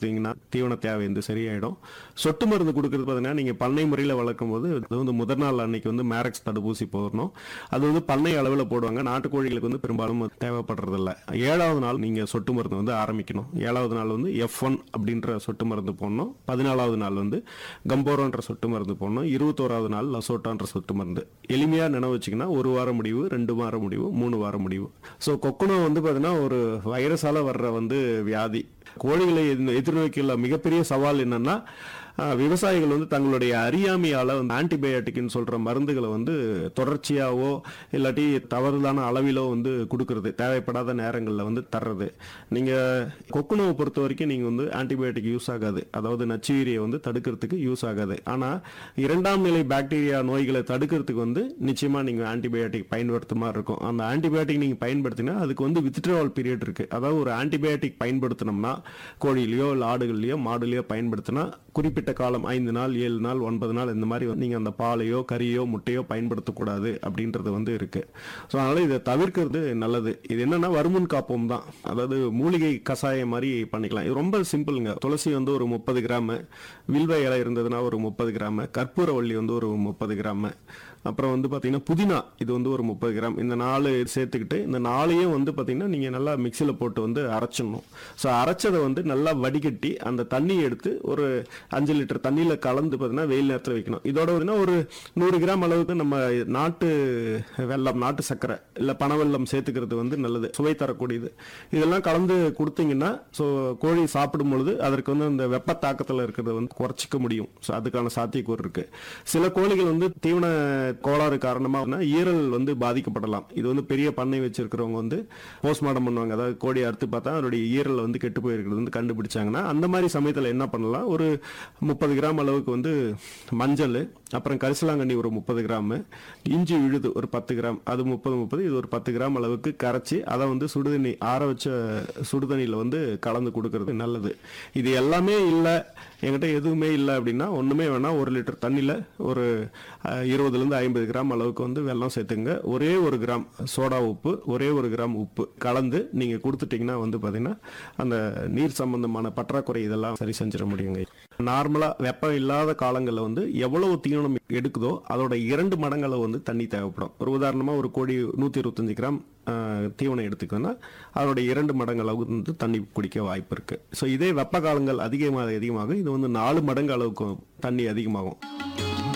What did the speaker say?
பயன்படுத்திங்கன்னா தீவன தேவை வந்து சரியாயிடும் சொட்டு மருந்து கொடுக்கறது பார்த்தீங்கன்னா நீங்கள் பண்ணை முறையில் வளர்க்கும் போது அது வந்து முதல் நாள் அன்னைக்கு வந்து மேரக்ஸ் தடுப்பூசி போடணும் அது வந்து பண்ணை அளவில் போடுவாங்க நாட்டுக்கோழிகளுக்கு வந்து பெரும்பாலும் தேவைப்படுறதில்ல ஏழாவது நாள் நீங்கள் சொட்டு மருந்து வந்து ஆரம்பிக்கணும் ஏழாவது நாள் வந்து எஃப் ஒன் அப்படின்ற சொட்டு மருந்து போடணும் பதினாலாவது நாள் வந்து கம்போரோன்ற சொட்டு மருந்து போடணும் இருபத்தோராவது நாள் லசோட்டான்ற சொட்டு மருந்து எளிமையாக நினைவு வச்சிங்கன்னா ஒரு வாரம் முடிவு ரெண்டு வாரம் முடிவு மூணு வாரம் முடிவு ஸோ கொக்குனோ வந்து பார்த்தீங்கன்னா ஒரு வைரஸால வர்ற வந்து வியாதி கோழிகளை எதிர்- எதிர்நோக்கியுள்ள மிகப்பெரிய சவால் என்னன்னா அஹ், விவசாயிகள் வந்து தங்களுடைய அறியாமையால வந்து ஆன்டிபயோட்டிக்னு சொல்ற மருந்துகளை வந்து தொடர்ச்சியாவோ இல்லாட்டி தவறுதான அளவிலோ வந்து கொடுக்கறது தேவைப்படாத நேரங்களில் வந்து தர்றது நீங்க கொக்குனோவை பொறுத்த வரைக்கும் நீங்க வந்து ஆன்டிபயோட்டிக் யூஸ் ஆகாது அதாவது நச்சுயிரியை வந்து தடுக்கிறதுக்கு யூஸ் ஆகாது ஆனா இரண்டாம் நிலை பாக்டீரியா நோய்களை தடுக்கிறதுக்கு வந்து நிச்சயமா நீங்க ஆன்டிபயோட்டிக் பயன்படுத்த மாதிரி இருக்கும் அந்த ஆன்டிபயோட்டிக் நீங்க பயன்படுத்தினா அதுக்கு வந்து வித்ட்ராவல் பீரியட் இருக்கு அதாவது ஒரு ஆன்டிபயோட்டிக் பயன்படுத்தினோம்னா கோழிலையோ இல்லை ஆடுகள்லையோ மாடுலையோ பயன்படுத்தினா குறிப்பிட்ட காலம் ஐந்து நாள் ஏழு நாள் ஒன்பது நாள் இந்த மாதிரி நீங்க அந்த பாலையோ கறியோ முட்டையோ பயன்படுத்தக்கூடாது அப்படின்றது வந்து இருக்கு ஸோ அதனால இதை தவிர்க்கிறது நல்லது இது என்னன்னா வருமுன் காப்போம் தான் அதாவது மூலிகை கஷாயம் மாதிரி பண்ணிக்கலாம் இது ரொம்ப சிம்பிளுங்க துளசி வந்து ஒரு முப்பது கிராம் வில்வ இலை இருந்ததுன்னா ஒரு முப்பது கிராம் கற்பூரவள்ளி வந்து ஒரு முப்பது கிராம் அப்புறம் வந்து பார்த்தீங்கன்னா புதினா இது வந்து ஒரு முப்பது கிராம் இந்த நாலு சேர்த்துக்கிட்டு இந்த நாளையும் வந்து பார்த்தீங்கன்னா நீங்கள் நல்லா மிக்சியில் போட்டு வந்து அரைச்சிடணும் ஸோ அரைச்சதை வந்து நல்லா வடிகட்டி அந்த தண்ணியை எடுத்து ஒரு அஞ்சு லிட்டர் தண்ணியில் கலந்து பார்த்தீங்கன்னா வெயில் நேரத்தில் வைக்கணும் இதோட வந்து ஒரு நூறு கிராம் அளவுக்கு நம்ம நாட்டு வெல்லம் நாட்டு சர்க்கரை இல்லை பனை வெல்லம் சேர்த்துக்கிறது வந்து நல்லது சுவை தரக்கூடியது இதெல்லாம் கலந்து கொடுத்தீங்கன்னா ஸோ கோழி சாப்பிடும் பொழுது அதற்கு வந்து அந்த வெப்ப தாக்கத்தில் இருக்கிறத வந்து குறைச்சிக்க முடியும் ஸோ அதுக்கான சாத்தியக்கூறு இருக்கு சில கோழிகள் வந்து தீவன கோளாறு காரணமாக ஈரல் வந்து பாதிக்கப்படலாம் இது வந்து பெரிய பண்ணை வச்சிருக்கிறவங்க வந்து போஸ்ட்மார்ட்டம் பண்ணுவாங்க அதாவது கோழி அறுத்து பார்த்தா அதனுடைய ஈரல் வந்து கெட்டு போயிருக்கிறது வந்து கண்டுபிடிச்சாங்கன்னா அந்த மாதிரி சமயத்தில் என்ன பண்ணலாம் ஒரு முப்பது கிராம் அளவுக்கு வந்து மஞ்சள் அப்புறம் கரிசலாங்கண்ணி ஒரு முப்பது கிராம் இஞ்சி விழுது ஒரு பத்து கிராம் அது முப்பது முப்பது இது ஒரு பத்து கிராம் அளவுக்கு கரைச்சி அதை வந்து சுடுதண்ணி ஆற வச்ச சுடுதண்ணியில் வந்து கலந்து கொடுக்கறது நல்லது இது எல்லாமே இல்லை என்கிட்ட எதுவுமே இல்லை அப்படின்னா ஒன்றுமே வேணால் ஒரு லிட்டர் தண்ணியில் ஒரு அஹ், இருபதுலேருந்து ஐம்பது கிராம் அளவுக்கு வந்து வெல்லம் சேர்த்துங்க ஒரே ஒரு கிராம் சோடா உப்பு ஒரே ஒரு கிராம் உப்பு கலந்து நீங்கள் கொடுத்துட்டீங்கன்னா வந்து பார்த்தீங்கன்னா அந்த நீர் சம்பந்தமான பற்றாக்குறை இதெல்லாம் சரி செஞ்சிட முடியுங்க நார்மலாக வெப்பம் இல்லாத காலங்களில் வந்து எவ்வளவு தீவனம் எடுக்குதோ அதோட இரண்டு மடங்களை வந்து தண்ணி தேவைப்படும் ஒரு உதாரணமாக ஒரு கோடி நூற்றி இருபத்தஞ்சு கிராம் ஆஹ், தீவனம் எடுத்துக்கோன்னா அதோட இரண்டு மடங்கு அளவு வந்து தண்ணி குடிக்க வாய்ப்பு இருக்கு ஸோ இதே வெப்ப காலங்கள் அதிகமாக அதிகமாக இது வந்து நாலு மடங்கு அளவுக்கு தண்ணி அதிகமாகும்